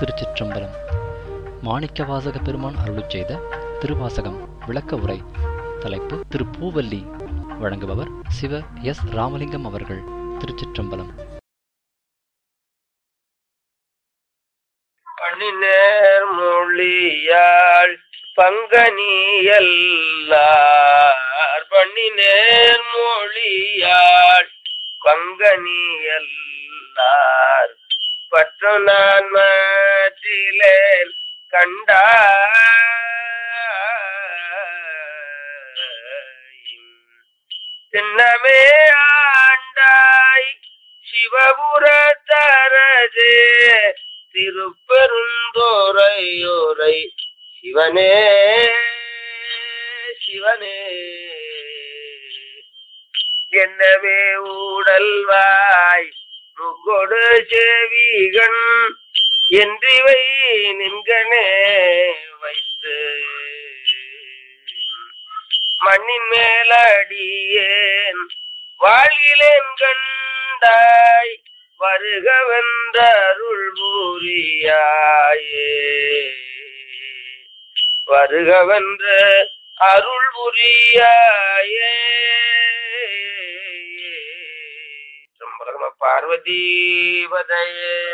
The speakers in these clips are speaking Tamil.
திருச்சிற்றம்பலம் மாணிக்கவாசக பெருமான் அருளுச் செய்த திருவாசகம் விளக்க உரை தலைப்பு திருப்பூவல்லி வழங்குபவர் சிவ எஸ் ராமலிங்கம் அவர்கள் திருச்சிற்றம்பலம் பணிநேர் மொழியாள் பங்கனியல்லார் பண்ணினேர் மொழியாள் பங்கனியல்லார் பற்று நான் மாற்றிலேன் கண்டாய் சின்னமே ஆண்டாய் சிவபுரத்தரசே திருப்பெருந்தோரையோரை சிவனே சிவனே என்னவே ஊடல்வாய் முகொடு செவிகண் என்றிவை நின்கனே வைத்து மண்ணின் மேலடியேன் வாழ்கிலேன் கண்டாய் வருகவென்ற அருள் புரியாயே வருகவென்ற அருள் புரியாயே சம்பரம பார்வதீவதையே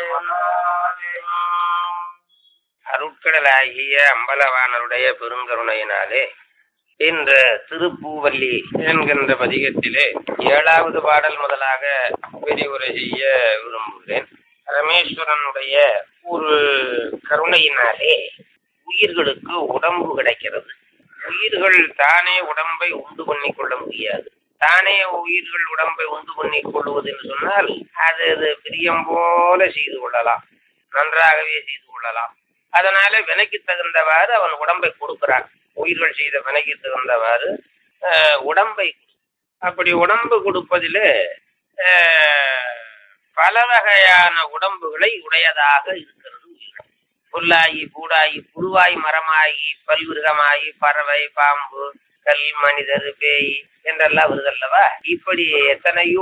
அருட்கடலாகிய அம்பலவானருடைய பெருங்கருணையினாலே இந்த திருப்பூவல்லி என்கின்ற பதிகத்திலே ஏழாவது பாடல் முதலாக விரிவுரை செய்ய விரும்புகிறேன் ரமேஸ்வரனுடைய ஒரு கருணையினாலே உயிர்களுக்கு உடம்பு கிடைக்கிறது உயிர்கள் தானே உடம்பை உண்டு பண்ணி கொள்ள முடியாது தானே உயிர்கள் உடம்பை உண்டு பண்ணி கொள்வது என்று சொன்னால் அது அது பிரியம் போல செய்து கொள்ளலாம் நன்றாகவே செய்து கொள்ளலாம் அதனால வினைக்கு தகுந்தவாறு அவன் உடம்பை கொடுக்கிறான் உயிர்கள் செய்த வினைக்கு தகுந்தவாறு உடம்பை அப்படி உடம்பு கொடுப்பதில் பல வகையான உடம்புகளை உடையதாக இருக்கிறது உயிர்கள் புல்லாகி பூடாகி புழுவாய் மரமாகி பல்விருகமாகி பறவை பாம்பு கல் மனிதர் பேய் என்றெல்லாம் வருதல்லவா இப்படி எத்தனையோ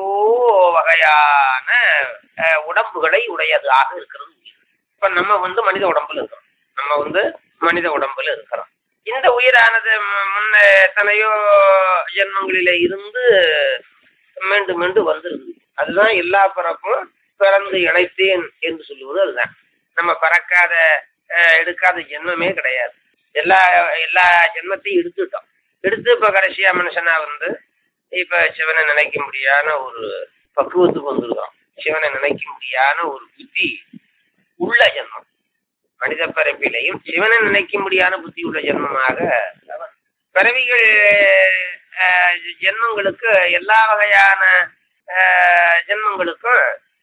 வகையான உடம்புகளை உடையதாக இருக்கிறது உயிர் இப்ப நம்ம வந்து மனித உடம்புல இருக்கிறோம் நம்ம வந்து மனித உடம்புல இருக்கிறோம் இந்த உயிரானது முன்ன எத்தனையோ ஜென்மங்களில இருந்து மீண்டு மீண்டு வந்திருக்கு அதுதான் எல்லா பிறப்பும் பிறந்து இழைத்தேன் என்று சொல்லுவது அதுதான் நம்ம பறக்காத எடுக்காத ஜென்மமே கிடையாது எல்லா எல்லா ஜென்மத்தையும் எடுத்துட்டோம் எடுத்து இப்ப கடைசியா மனுஷனா வந்து இப்ப சிவனை நினைக்க முடியாத ஒரு பக்குவத்துக்கு வந்துருக்கிறோம் சிவனை நினைக்க முடியாத ஒரு புத்தி உள்ள ஜென்மம் மனித பிறப்பிலையும் சிவனை நினைக்க முடியாத புத்தி உள்ள ஜென்மமாக பிறவிகள் ஜென்மங்களுக்கு எல்லா வகையான ஜென்மங்களுக்கும்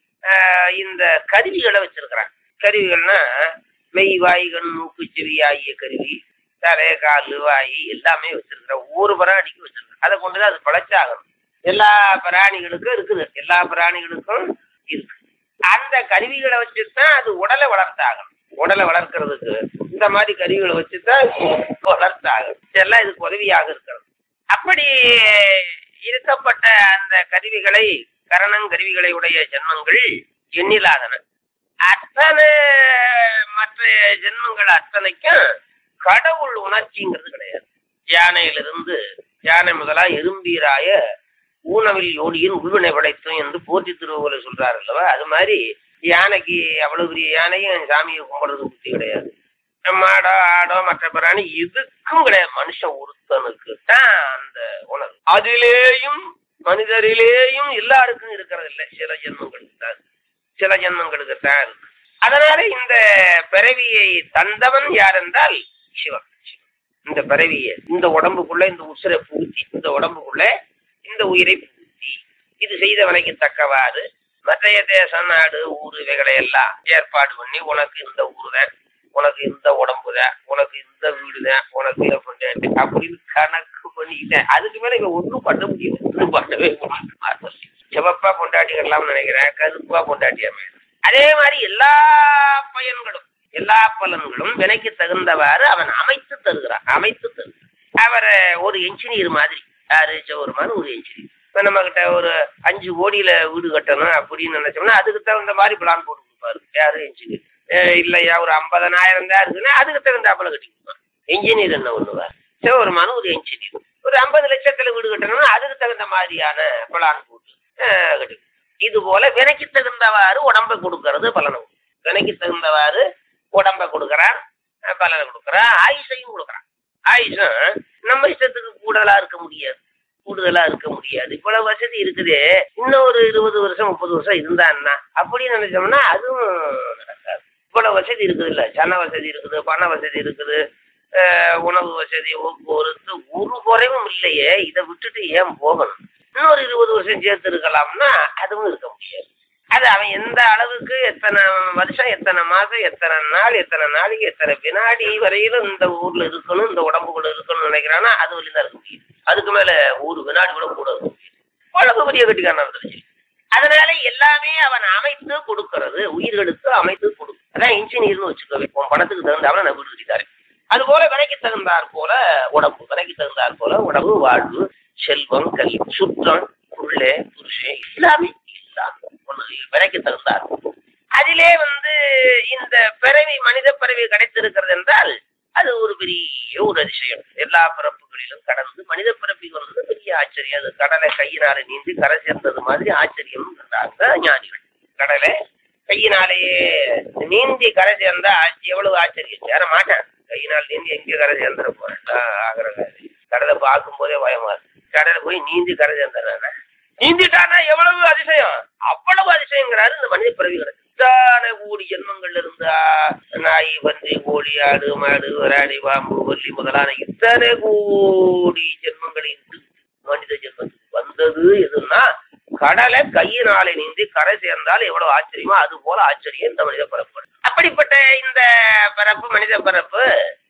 இந்த கருவிகளை வச்சிருக்கிறான் கருவிகள்னா மெய் வாய் கண் மூக்கு செவி ஆகிய கருவி தலை கால் வாய் எல்லாமே வச்சிருக்கிற ஒவ்வொரு பிராணிக்கும் வச்சிருக்க அதை கொண்டுதான் அது பழச்சாகணும் எல்லா பிராணிகளுக்கும் இருக்குது எல்லா பிராணிகளுக்கும் இருக்கு அந்த கருவிகளை வச்சுதான் அது உடலை வளர்த்தாகணும் உடலை வளர்க்கறதுக்கு இந்த மாதிரி கருவிகளை வச்சுதான் வளர்த்தாகும் இதெல்லாம் இதுக்கு உதவியாக இருக்கிறது அப்படி இருக்கப்பட்ட அந்த கருவிகளை கரணம் கருவிகளை உடைய ஜென்மங்கள் எண்ணிலாதன அத்தனை மற்ற ஜென்மங்கள் அத்தனைக்கும் கடவுள் உணர்ச்சிங்கிறது கிடையாது யானையிலிருந்து யானை முதலா எறும்பீராய ஊனவில் யோனியின் உள்வினை படைத்தும் என்று போற்றி திருவுகளை சொல்றாரு அல்லவா அது மாதிரி யானைக்கு அவ்வளவு பெரிய யானையும் சாமியை கும்பிடுறது புத்தி கிடையாது மாடோ ஆடோ மற்ற பிராணி எதுக்கும் கிடையாது மனுஷன் ஒருத்தனுக்கு தான் அந்த உணர்வு அதிலேயும் மனிதரிலேயும் எல்லாருக்கும் இருக்கிறது இல்லை சில ஜென்மங்களுக்கு தான் சில ஜென்மங்களுக்கு தான் இருக்கு அதனால இந்த பிறவியை தந்தவன் யார் என்றால் சிவன் இந்த பிறவிய இந்த உடம்புக்குள்ள இந்த உசிரை பூத்தி இந்த உடம்புக்குள்ள இந்த உயிரை பூத்தி இது செய்த விலைக்கு தக்கவாறு மற்றைய தேசம் நாடு ஊர் இவைகளை எல்லாம் ஏற்பாடு பண்ணி உனக்கு இந்த ஊர் தான் உனக்கு இந்த உடம்பு தான் உனக்கு இந்த வீடு தான் உனக்கு இதை பண்ணு அப்படின்னு கணக்கு பண்ணிக்கிட்டேன் அதுக்கு மேல இவன் ஒன்றும் பண்ண முடியும் ஒன்றும் பண்ணவே முடியும் சிவப்பா பொண்டாட்டிகள்லாம் நினைக்கிறேன் கருப்பா பொண்டாட்டியாமே அதே மாதிரி எல்லா பயன்களும் எல்லா பலன்களும் வினைக்கு தகுந்தவாறு அவன் அமைத்து தருகிறான் அமைத்து தருகிறான் அவரை ஒரு என்ஜினியர் மாதிரி யாரு சௌரமான ஒரு என்ஜினியர் இப்ப நம்ம கிட்ட ஒரு அஞ்சு கோடியில வீடு கட்டணும் அப்படின்னு நினைச்சோம்னா அதுக்கு தகுந்த மாதிரி பிளான் போட்டு கொடுப்பாரு யாரு என்ஜினியர் அஹ் இல்லையா ஒரு ஐம்பதனாயிரம் தான் இருக்குன்னா அதுக்கு தகுந்தாப்புல கட்டி கொடுப்பான் இன்ஜினியர் என்ன பண்ணுவார் சரி ஒரு மனு ஒரு இன்ஜினியர் ஒரு ஐம்பது லட்சத்துல வீடு கட்டணும்னா அதுக்கு தகுந்த மாதிரியான பிளான் போட்டு அஹ் கட்டி கொடுப்பான். இது போல வினைக்கு தகுந்தவாறு உடம்பை கொடுக்கறது பலனை கொடுக்கும். வினைக்கு தகுந்தவாறு உடம்பை கொடுக்கறான் அஹ் பலனை கொடுக்கறான் ஆயுசையும் கொடுக்கறான் ஆயுஷம் நம்ம இஷ்டத்துக்கு கூடுதலா இருக்க முடியாது கூடுதலா இருக்க முடியாது இவ்வளவு வசதி இருக்குது இன்னும் ஒரு இருபது வருஷம் முப்பது வருஷம் இருந்தான்னா அப்படின்னு நினைச்சோம்னா அதுவும் நடக்காது இவ்வளவு வசதி இருக்குது இல்ல சன வசதி இருக்குது பண வசதி இருக்குது அஹ் உணவு வசதி போக்குவரத்து ஒரு குறைவும் இல்லையே இதை விட்டுட்டு ஏன் போகணும் இன்னொரு இருபது வருஷம் சேர்த்து இருக்கலாம்னா அதுவும் இருக்க முடியாது அது அவன் எந்த அளவுக்கு எத்தனை வருஷம் எத்தனை மாசம் எத்தனை நாள் எத்தனை நாளைக்கு எத்தனை வினாடி வரையிலும் இந்த ஊர்ல இருக்கணும் இந்த உடம்புக்குள்ள இருக்கணும்னு நினைக்கிறானா அது வரையும் தான் இருக்க முடியும் அதுக்கு மேல ஒரு வினாடி கூட கூட இருக்க முடியாது உடம்பு பெரிய கட்டிக்கான வந்துருச்சு அதனால எல்லாமே அவன் அமைத்து கொடுக்கறது உயிர்களுக்கு அமைத்து கொடுக்கும் அதான் இன்ஜினியர்னு வச்சுக்கோவே உன் பணத்துக்கு தகுந்தாமல் நான் வீடு கட்டித்தாரு அது போல விலைக்கு தகுந்தாற் போல உடம்பு விலைக்கு தகுந்தாற் போல உடம்பு வாழ்வு செல்வம் கல்வி சுற்றம் புள்ளே புருஷன் எல்லாமே எல்லாம் ஒண்ணு விலைக்கு தகுந்தார் அதிலே வந்து இந்த பிறவி மனித பிறவி கிடைத்திருக்கிறது என்றால் அது ஒரு பெரிய ஒரு அதிசயம் எல்லா பிறப்புகளிலும் கடந்து மனித பிறப்பிக்கு வந்தது பெரிய ஆச்சரியம் அது கடலை கையினால நீந்தி கரை சேர்ந்தது மாதிரி ஆச்சரியம் என்றாங்க ஞானிகள் கடலை கையினாலேயே நீந்தி கரை சேர்ந்தா ஆச்ச- எவ்வளவு ஆச்சரியம் சேர மாட்டேன் கையினால் நீந்தி எங்கே கரை சேர்ந்துட போறேன் ஆகிற கடலை பார்க்கும் போதே பயமா இருக்கு கடலை போய் நீந்தி கரை சேர்ந்துடுறானே நீந்திட்டானா எவ்வளவு அதிசயம் அவ்வளவு அதிசயங்கிறாரு இந்த மனித பிறவி கிடைச்சு இத்தனை கோடி ஜென்மங்கள்ல இருந்தா நாய் பன்றி கோழி ஆடு மாடு விராடி பாம்பு வள்ளி முதலான இத்தனை கோடி ஜென்மங்களை விட்டு மனித ஜென்மத்துக்கு வந்தது எதுன்னா கடலை கையினாலே நீந்தி கரை சேர்ந்தால் எவ்வளவு ஆச்சரியமா அது போல ஆச்சரியம் இந்த மனித பிறப்பு அப்படிப்பட்ட இந்த பிறப்பு மனித பிறப்பு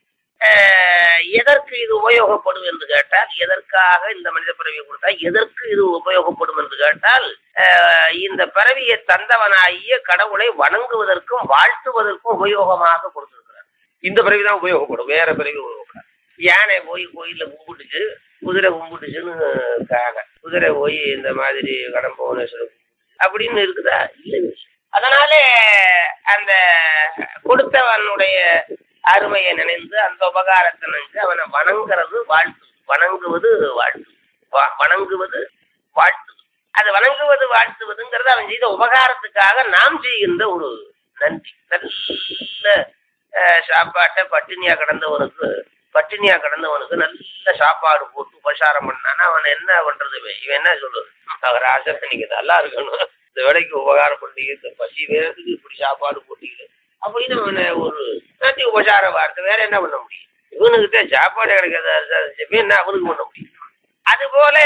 அஹ், எதற்கு இது உபயோகப்படும் என்று கேட்டால் எதற்காக இந்த மனித பிறவியை கொடுத்தா எதற்கு இது உபயோகப்படும் என்று கேட்டால் அஹ், இந்த பிறவியை தந்தவனாகிய கடவுளை வணங்குவதற்கும் வாழ்த்துவதற்கும் உபயோகமாக கொடுத்திருக்கிறார் இந்த பிறவி தான் உபயோகப்படும் வேற பிறவி உபயோகப்படாது யானை போய் கோயில்ல கும்பிட்டுச்சு குதிரை கும்பிட்டுச்சுன்னு காக குதிரை போய் இந்த மாதிரி கடன் புவனேஸ்வரர் அப்படின்னு இருக்குதா இல்லை அதனால அந்த கொடுத்தவனுடைய அருமையை நினைந்து அந்த உபகாரத்தை நினைந்து அவனை வணங்குறது வாழ்த்து வணங்குவது வாழ்த்து வ- வணங்குவது வாழ்த்து அது வணங்குவது வாழ்த்துவதுங்கிறது அவன் செய்த உபகாரத்துக்காக நாம் செய்கின்ற ஒரு நன்றி நல்ல அஹ், சாப்பாட்டை பட்டினியா கிடந்தவனுக்கு பட்டினியா கிடந்தவனுக்கு நல்ல சாப்பாடு போட்டு உபசாரம் பண்ணானா அவன் என்ன பண்றது இவன்? இவன் என்ன சொல்றது அவர் ஆசை நீங்க நல்லா இருக்கணும் இந்த வேலைக்கு உபகாரம் பண்ணீங்க இந்த பசி வேறதுக்கு இப்படி சாப்பாடு போட்டீங்க அப்படின்னு அவனை ஒரு நன்றி உபசார வார்த்தை வேற என்ன பண்ண முடியும் இவனுக்கிட்ட சாப்பாடு கிடைக்காத என்ன அவனுக்கு பண்ண முடியும் அதுபோல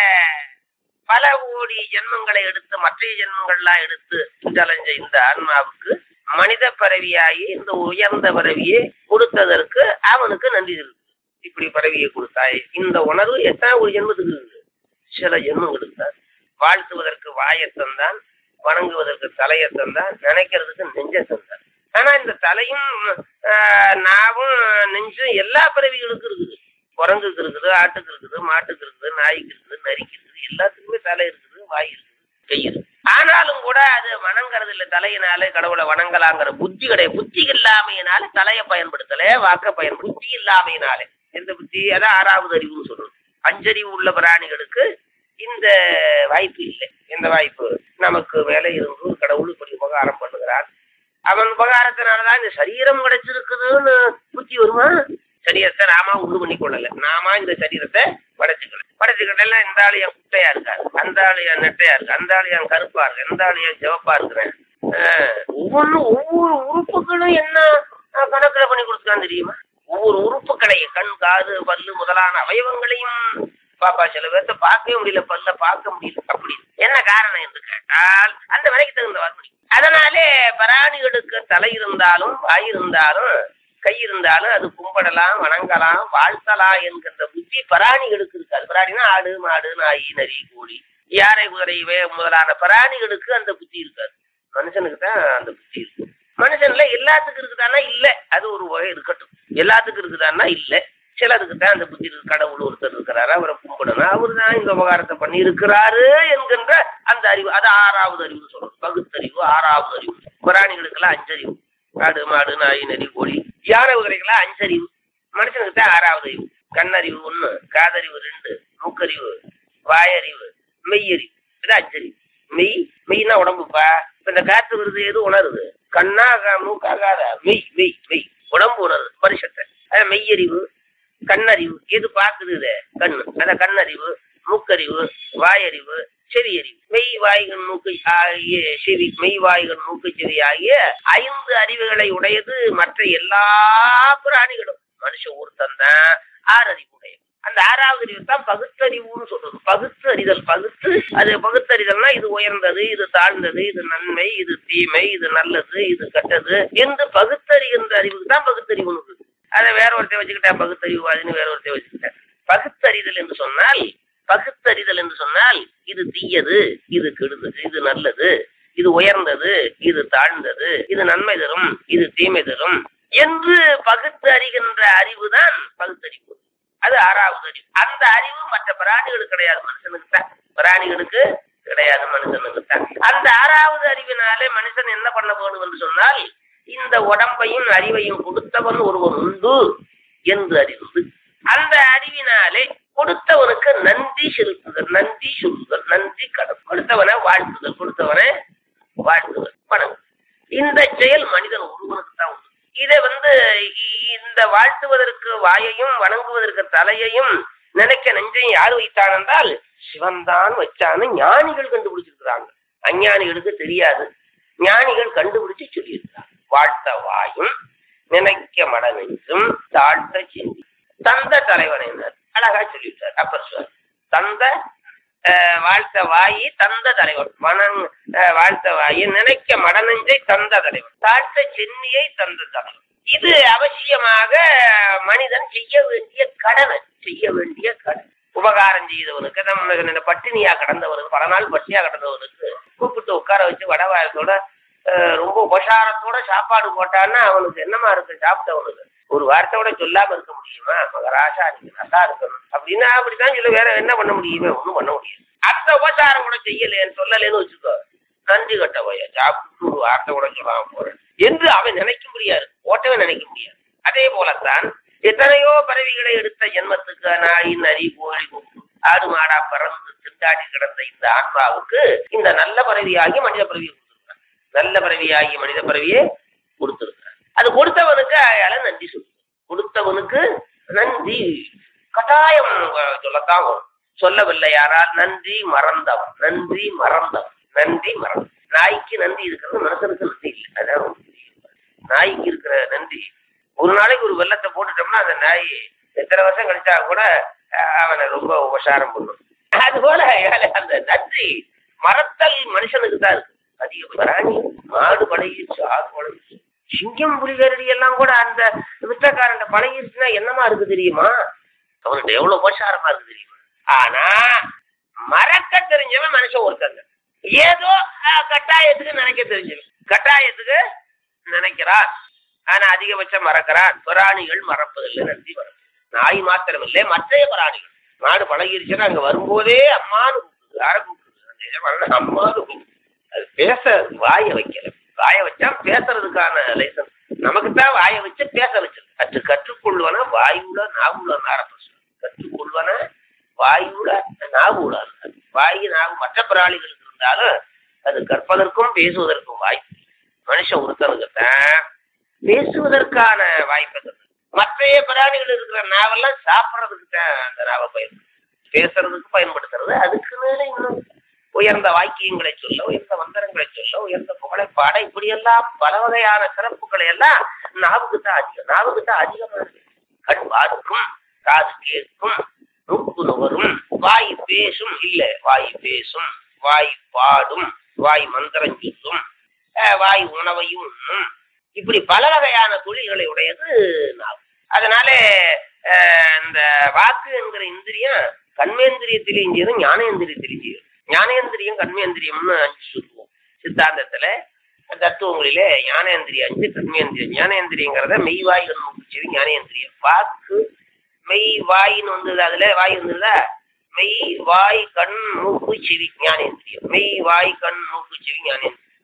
பல கோடி ஜென்மங்களை எடுத்து மற்ற ஜென்மங்கள்லாம் எடுத்து தலைஞ்ச இந்த ஆன்மாவுக்கு மனித பறவையாகி இந்த உயர்ந்த பறவையை கொடுத்ததற்கு அவனுக்கு நன்றி இருக்கு இப்படி பறவையை கொடுத்தாய் இந்த உணர்வு எத்தனை ஒரு ஜென்மத்துக்கு இருக்குது சில ஜென்மங்களுக்கு தான் வாழ்த்துவதற்கு வாயை தந்தான் வணங்குவதற்கு தலையை தந்தான் நினைக்கிறதுக்கு நெஞ்சை தந்தான் ஆனா இந்த தலையும் ஆஹ், நாவும் நெஞ்சும் எல்லா பறவைகளுக்கும் இருக்குது குரங்குக்கு இருக்குது ஆட்டுக்கு இருக்குது மாட்டுக்கு இருக்குது நாய்க்கு இருக்குது நரிக்கு இருக்குது எல்லாத்துக்குமே தலை இருக்குது வாய் இருக்குது கை இருக்குது ஆனாலும் கூட அது வணங்குறது இல்ல தலையினால கடவுளை வணங்கலாங்கிற புத்தி கிடையாது புத்தி இல்லாமையினால தலையை பயன்படுத்தல வாக்க பயன்படுத்த புத்தி இல்லாமையினாலே எந்த புத்தி அதான் ஆறாவது அறிவுன்னு சொல்றது அஞ்சறிவு உள்ள பிராணிகளுக்கு இந்த வாய்ப்பு இல்லை இந்த வாய்ப்பு நமக்கு மேலே இருந்து கடவுள் இப்படி உபகாரம் பண்ணுகிறார் அவன் உபகாரத்தினாலதான் இந்த சரீரம் கிடைச்சிருக்குதுன்னு புத்தி வருமா சரீரத்தை நாம உண்டு பண்ணி கொள்ளல நாம இந்த சரீரத்தை படைச்சுக்கல படைச்சுக்கிட்டல இந்த ஆளு என் குட்டையா இருக்காரு அந்த ஆளு என் நெட்டையா இருக்கு அந்த ஆளு என் கருப்பா இருக்கு அந்த ஆளு என் சிவப்பா இருக்கிறேன் ஒவ்வொன்றும் ஒவ்வொரு உறுப்புகளும் என்ன அஹ், கணக்குல பண்ணி கொடுத்துருக்கான் தெரியுமா ஒவ்வொரு உறுப்புகளையும் கண் காது பல்லு முதலான அவயவங்களையும் பாப்பா சில பேர்த்த பார்க்கவே முடியல பல்ல பார்க்க முடியல அப்படி என்ன காரணம் என்று கேட்டால் அந்த விலைக்கு தகுந்த வார்த்தை அதனாலே பிராணிகளுக்கு தலை இருந்தாலும் வாய் இருந்தாலும் கை இருந்தாலும் அது கும்பிடலாம் வணங்கலாம் வாழ்த்தலாம் என்கின்ற புத்தி பிராணிகளுக்கு இருக்காது பிராணினா ஆடு மாடு நாய் நரி கோழி யானை குதிரை இவை முதலான பிராணிகளுக்கு அந்த புத்தி இருக்காது மனுஷனுக்கு தான் அந்த புத்தி இருக்கு மனுஷன்ல எல்லாத்துக்கும் இருக்குதானா இல்ல அது ஒரு வகை இருக்கட்டும் எல்லாத்துக்கும் இருக்குதானா இல்ல சிலருக்கு தான் அந்த புத்தி இருக்கு கடவுள் ஒருத்தர் இருக்கிறாரு அவரை கும்பிடணும் அவர் தான் இந்த உபகாரத்தை பண்ணி இருக்கிறாரு என்கின்ற அந்த அறிவு அது ஆறாவது அறிவு சொல்றோம் பகுத்தறிவு ஆறாவது அறிவு பிராணிகளுக்கெல்லாம் அஞ்சறிவு ஆடு மாடு நாய் நரி கோழி யானை குதிரைகளா அஞ்சறிவு மனுஷனுக்கு தான் ஆறாவது அறிவு கண்ணறிவு ஒண்ணு காதறிவு ரெண்டு மூக்கறிவு வாயறிவு மெய்யறிவு இது அஞ்சறிவு மெய் மெய்னா உடம்புப்பா இப்ப இந்த காத்து வருது எது உணருது கண்ணா கா- மூக்கா காதா மெய் மெய் மெய் உடம்பு உணருது பரிசத்தை அது மெய்யறிவு கண்ணறிவு எது பாக்குது இது கண்ணு அத கண்ணறிவு மூக்கறிவு வாயறிவு செவியறிவு மெய் வாய்கள் மூக்கு ஆகிய செவி மெய் வாய்கள் மூக்கு செவி ஆகிய ஐந்து அறிவுகளை உடையது மற்ற எல்லா பிராணிகளும் மனுஷ ஒருத்தன் தான் ஆறு அறிவு உடையது அந்த ஆறாவது அறிவு தான் பகுத்தறிவுன்னு சொல்றது பகுத்து அறிதல் பகுத்து அது பகுத்தறிதல்னா இது உயர்ந்தது இது தாழ்ந்தது இது நன்மை இது தீமை இது நல்லது இது கெட்டது என்று பகுத்தறிகின்ற அறிவுக்கு தான் பகுத்தறிவுன்னு இருக்கு. அதை வேற ஒருத்தர் வச்சுக்கிட்டேன் பகுத்தறிவுவாதின்னு வேற ஒருத்தர் வச்சுக்கிட்டேன் பகுத்தறிதல் என்று சொன்னால் பகுத்தறிதல் என்று சொன்னால் இது தீயது இது கெடுதது இது நல்லது இது உயர்ந்தது இது தாழ்ந்தது இது நன்மை தரும் இது தீமை தரும் என்று பகுத்து அறிகின்ற அறிவுதான் பகுத்தறிவு அது ஆறாவது அறிவு அந்த அறிவு மற்ற பிராணிகளுக்கு கிடையாது மனுஷனுக்கு தான் பிராணிகளுக்கு கிடையாது மனுஷனுக்கு தான் அந்த ஆறாவது அறிவினாலே மனுஷன் என்ன பண்ண வேண்டும் என்று சொன்னால் இந்த உடம்பையும் அறிவையும் கொடுத்தவன் ஒருவன் உண்டு என்று அறிந்து அந்த அறிவினாலே கொடுத்தவனுக்கு நன்றி செலுத்துதல் நன்றி சொல்லுதல் நன்றி கடன் கொடுத்தவனை வாழ்த்துதல் கொடுத்தவனை வாழ்த்துதல் வணங்கு இந்த செயல் மனிதன் ஒருவனுக்கு தான் உண்டு இதை வந்து இ- இந்த வாழ்த்துவதற்கு வாயையும் வணங்குவதற்கு தலையையும் நினைக்க நெஞ்சையும் யார் வைத்தான் என்றால் சிவன்தான் வச்சான்னு ஞானிகள் கண்டுபிடிச்சிருக்கிறாங்க அஞ்ஞானிகளுக்கு தெரியாது ஞானிகள் கண்டுபிடிச்சு சொல்லியிருக்கிறாங்க வாழ்த்த வாயும் நினைக்க மட நெஞ்சும் தாழ்த்த சிந்தி தந்த தலைவனைனர் அழகா சொல்லிவிட்டார் அப்பர் சார் தந்த அஹ், வாழ்த்த வாயி தந்த தலைவன் மனங் அஹ், வாழ்த்த வாயி நினைக்க மடநெஞ்சை தந்த தலைவன் தாழ்த்த சென்னியை தந்த தலைவன் இது அவசியமாக மனிதன் செய்ய வேண்டிய கடமை செய்ய வேண்டிய கடமை உபகாரம் செய்தவனுக்கு நம்ம இந்த பட்டினியா கடந்தவனுக்கு பல நாள் பட்டினியா கடந்தவனுக்கு கூப்பிட்டு உட்கார வச்சு வடவாயத்தோட அஹ், ரொம்ப உபசாரத்தோட சாப்பாடு போட்டான்னா அவனுக்கு என்னமா இருக்கு சாப்பிட்டவனுக்கு ஒரு வார்த்தையோட சொல்லாம இருக்க முடியுமா மகராசா நீங்க நல்லா இருக்கணும் அப்படின்னா அப்படித்தான் சொல்ல வேற என்ன பண்ண முடியுமே ஒண்ணும் பண்ண முடியாது அந்த உபசாரம் கூட செய்யலையேன்னு சொல்லலைன்னு வச்சுக்கோ நன்றி கட்ட போய சாப்பிட்டு ஒரு வார்த்தை கூட சொல்லாம போறேன் என்று அவன் நினைக்க முடியாது ஓட்டவே நினைக்க முடியாது அதே போலத்தான் எத்தனையோ பறவைகளை எடுத்த ஜென்மத்துக்கு நாய் நரி கோழி கொக்கு ஆடு மாடா பறந்து திண்டாடி கிடந்த இந்த ஆன்மாவுக்கு இந்த நல்ல பறவையாகி மனித பறவையை கொடுத்திருக்கான் நல்ல பறவையாகி மனித பறவையை கொடுத்திருக்கான் அது கொடுத்தவனுக்கு அயால நன்றி சொல்லு கொடுத்தவனுக்கு நன்றி கட்டாயம் அஹ், சொல்லத்தான் வரும் சொல்லவில்லை யாரால் நன்றி மறந்தவன் நன்றி மறந்தவன் நன்றி மறந்தவன் நாய்க்கு நன்றி இருக்கிறது மனுஷனுக்கு நன்றி இல்லை அதான் ரொம்ப பெரிய நாய்க்கு இருக்கிற நன்றி ஒரு நாளைக்கு ஒரு வெள்ளத்தை போட்டுட்டோம்னா அந்த நாய் எத்தனை வருஷம் கழிச்சா கூட அஹ், அவனை ரொம்ப உபசாரம் பண்ணும் அதுபோல அயால அந்த நன்றி மறத்தல் மனுஷனுக்கு தான் இருக்கு அதிக பிராணி மாடு பழகிருச்சு ஆடு பழகிருச்சு சிங்கம் புலிகரடி எல்லாம் கூட அந்த வித்தக்காரன் பழகிருச்சுன்னா என்னமா இருக்கு தெரியுமா அவன்கிட்ட எவ்வளவு உபசாரமா இருக்கு தெரியுமா ஆனா மறக்க தெரிஞ்சவன் மனுஷன் ஒருத்தங்க ஏதோ அஹ், கட்டாயத்துக்கு நினைக்க தெரிஞ்சவன் கட்டாயத்துக்கு நினைக்கிறான் ஆனா அதிகபட்சம் மறக்கிறான் பிராணிகள் மறப்பதில்லை நன்றி மறப்பு நாய் மாத்திரமில்லை மற்ற பிராணிகள் நாடு பழகிருச்சுன்னா அங்க வரும்போதே அம்மானு கூப்பிடுது யாரை கூப்பிடுது நிஜமான அம்மானு கூப்பிடுது அது பேச வாய வைக்கல வாய வச்சா பேசுறதுக்கான லைசன்ஸ் நமக்கு தான் வாய வச்சு பேச வச்சிருக்கு கற்று கற்றுக்கொள்வன வாயுல நாவுல நாரப்பசு கற்றுக்கொள்வன வாயுல நாவுல வாயு நாவு மற்ற பிராணிகளுக்கு இருந்தாலும் அது கற்பதற்கும் பேசுவதற்கும் வாய்ப்பு இல்லை. மனுஷன் ஒருத்தனுக்கு தான் பேசுவதற்கான வாய்ப்பை தந்தது மற்ற பிராணிகள் இருக்கிற நாவெல்லாம் சாப்பிட்றதுக்கு தான் அந்த நாவை பயன்படுது பேசுறதுக்கு பயன்படுத்துறது அதுக்கு மேல இன்னும் உயர்ந்த வாக்கியங்களை சொல்ல உயர்ந்த மந்திரங்களை சொல்ல உயர்ந்த புகழை பாட இப்படியெல்லாம் பல வகையான சிறப்புகளை எல்லாம் நாவுக்கு தான் அதிகம் நாவுக்கு தான் அதிகமா இருக்கு கண் பார்க்கும் காது கேட்கும் மூக்கு நுகரும் வாய் பேசும் இல்ல வாய் பேசும் வாய் பாடும் வாய் மந்திரம் சொல்லும் அஹ் வாய் உணவையும் உண்ணும் இப்படி பல வகையான தொழில்களை உடையது நாவு அதனால அஹ், இந்த வாக்கு என்கிற இந்திரியம் கண்மேந்திரியத்திலையும் செய்யும் ஞானேந்திரியத்திலையும் செய்யும் ஞானேந்திரியம் கண்மேந்திரியம்னு அஞ்சு சொல்லுவோம் சித்தாந்தத்துல தத்துவங்களிலே ஞானேந்திரியம் அஞ்சு கண்மேந்திரியம் ஞானேந்திரியங்கிறத மெய்வாய் கண்மூக்குச்செவி ஞானேந்திரியம் வாக்கு மெய் வாயின்னு வந்தது அதுல வாய் வந்ததா மெய் வாய் கண் மூக்கு செவி ஞானேந்திரியம் மெய் வாய் கண் மூக்கு செவி ஞானேந்திரியம்